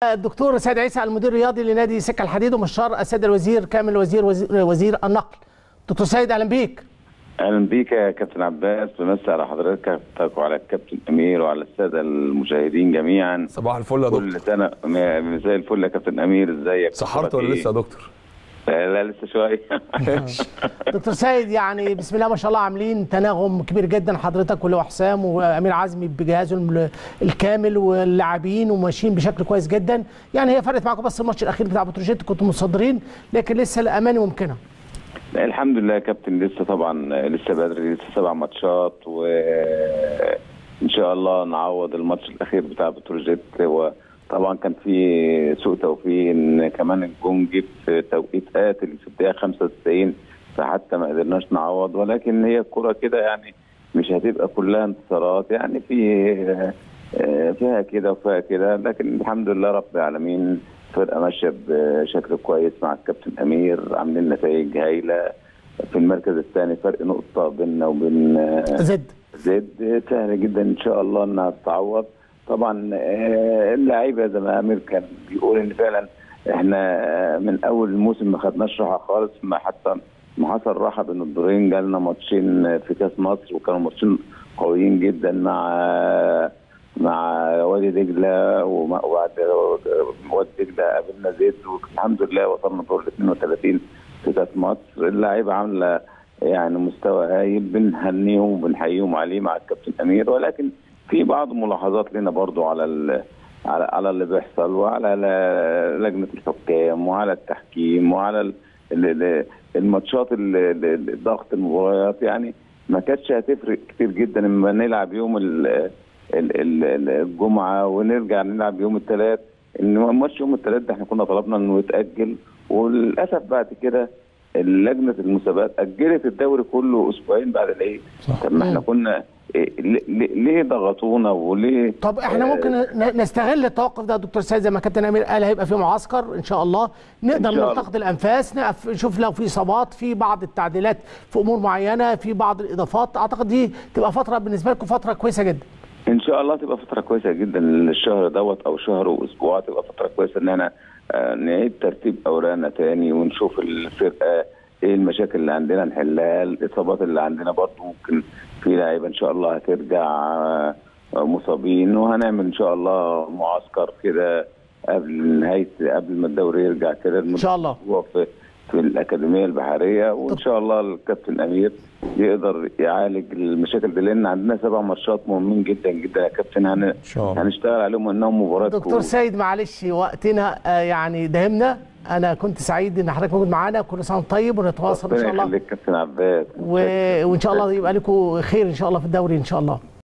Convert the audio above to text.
الدكتور سيد عيسى المدير الرياضي لنادي سكه الحديد ومستشار السيد الوزير كامل وزير وزير, وزير النقل دكتور سيد اهلا بيك اهلا بيك يا كابتن عباس بمسي على حضرتك وعلى الكابتن امير وعلى الساده المشاهدين جميعا صباح الفل يا دكتور كل سنه مساء الفل يا كابتن امير ازيك سحرت ولا لسه يا دكتور؟ لا لسه شويه دكتور سيد يعني بسم الله ما شاء الله عاملين تناغم كبير جدا حضرتك ولو حسام وامير عزمي بجهازه الكامل واللاعبين وماشيين بشكل كويس جدا يعني هي فرقت معاكم بس الماتش الاخير بتاع بتروجيت كنتوا متصدرين لكن لسه الاماني ممكنه لا الحمد لله يا كابتن لسه طبعا لسه بدري لسه سبع ماتشات وان شاء الله نعوض الماتش الاخير بتاع بتروجيت وطبعا كان في سوء توفيق ان كمان الجون جه في توقيت قاتل في الدقيقه 95 فحتى ما قدرناش نعوض ولكن هي الكره كده يعني مش هتبقى كلها انتصارات يعني في فيها كده وفيها كده لكن الحمد لله رب العالمين فرقه ماشيه بشكل كويس مع الكابتن امير عاملين نتائج هايله في المركز الثاني فرق نقطه بيننا وبين زد زد سهل جدا ان شاء الله انها تتعوض طبعا اللعيبه زي ما امير كان بيقول ان فعلا احنا من اول الموسم ما خدناش راحه خالص ما حتى ما حصل راحه بين الدورين جالنا ماتشين في كاس مصر وكانوا ماتشين قويين جدا مع مع وادي دجله وبعد وادي دجله قابلنا زيد والحمد لله وصلنا دور ال 32 في كاس مصر اللعيبه عامله يعني مستوى هايل بنهنيهم وبنحييهم عليه مع الكابتن امير ولكن في بعض ملاحظات لنا برضو على على على اللي بيحصل وعلى لجنه الحكام وعلى التحكيم وعلى الماتشات ضغط المباريات يعني ما كانتش هتفرق كتير جدا لما نلعب يوم الجمعه ونرجع نلعب يوم الثلاث ان ماتش يوم الثلاث ده احنا كنا طلبنا انه يتاجل وللاسف بعد كده لجنه المسابقات اجلت الدوري كله اسبوعين بعد العيد طب ما احنا كنا ليه ضغطونا وليه طب احنا ممكن نستغل التوقف ده دكتور سيد زي ما كابتن امير قال هيبقى في معسكر ان شاء الله نقدر نلتقط الانفاس نقف نشوف لو في اصابات في بعض التعديلات في امور معينه في بعض الاضافات اعتقد دي تبقى فتره بالنسبه لكم فتره كويسه جدا ان شاء الله تبقى فتره كويسه جدا الشهر دوت او شهر واسبوع تبقى فتره كويسه ان احنا نعيد ترتيب اوراقنا تاني ونشوف الفرقه ايه المشاكل اللي عندنا نحلها الاصابات اللي عندنا برضه ممكن في لعيبه ان شاء الله هترجع مصابين وهنعمل ان شاء الله معسكر كده قبل نهايه قبل ما الدوري يرجع كده ان شاء الله في في الاكاديميه البحريه وان شاء الله الكابتن امير يقدر يعالج المشاكل دي لان عندنا سبع ماتشات مهمين جدا جدا يا كابتن هن... هنشتغل عليهم انهم مباراه دكتور سيد معلش وقتنا يعني دهمنا انا كنت سعيد ان حضرتك موجود معانا كل سنه طيب ونتواصل ان شاء الله كابتن عباس و... وان شاء الله يبقى لكم خير ان شاء الله في الدوري ان شاء الله